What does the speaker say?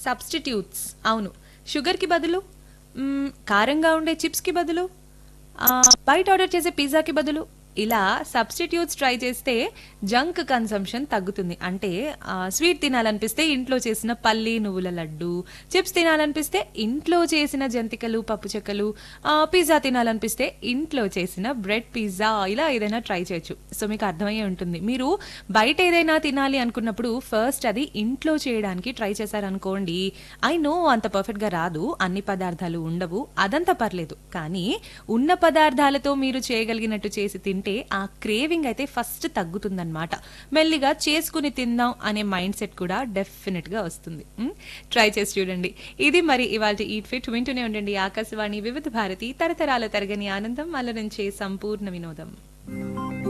substitutes అవును షుగర్కి బదులు మ్మ్, కారంగా ఉండే చిప్స్కి బదులు ఆ, బయట ఆర్డర్ చేసే పిజ్జాకి బదులు ఇలా సబ్స్టిట్యూట్స్ ట్రై చేస్తే జంక్ కన్సంప్షన్ తగ్గుతుంది అంటే ఆ, స్వీట్ తినాలనిపిస్తే ఇంట్లో చేసిన పల్లి నువ్వుల లడ్డు చిప్స్ తినాలనిపిస్తే ఇంట్లో చేసిన జంతికలు పప్పు చెక్కలు ఆ, పిజ్జా తినాలనిపిస్తే ఇంట్లో చేసిన బ్రెడ్ పిజ్జా ఇలా ఏదైనా ట్రై చేయొచ్చు సో మీకు అర్థమయ్యే ఉంటుంది మీరు బయట ఏదైనా తినాలి అనుకున్నప్పుడు ఫస్ట్ అది ఇంట్లో చేయడానికి ట్రై చేశారనుకోండి ఐ నో అంత పర్ఫెక్ట్గా రాదు అన్ని పదార్థాలు ఉండవు అదంతా పర్లేదు కానీ ఉన్న పదార్థాలతో మీరు చేయగలిగినట్టు చేసి తింటే ఆ క్రేవింగ్ అయితే ఫస్ట్ తగ్గుతుందన్నమాట మెల్లిగా చేసుకుని తిందాం అనే మైండ్ సెట్ కూడా డెఫినెట్గా వస్తుంది ట్రై చేసి చూడండి ఇది మరి ఇవాళ ఈట్ ఫిట్ వింటూనే ఉండండి ఆకాశవాణి వివిధ భారతి తరతరాల తరగని ఆనందం అల నుంచే సంపూర్ణ వినోదం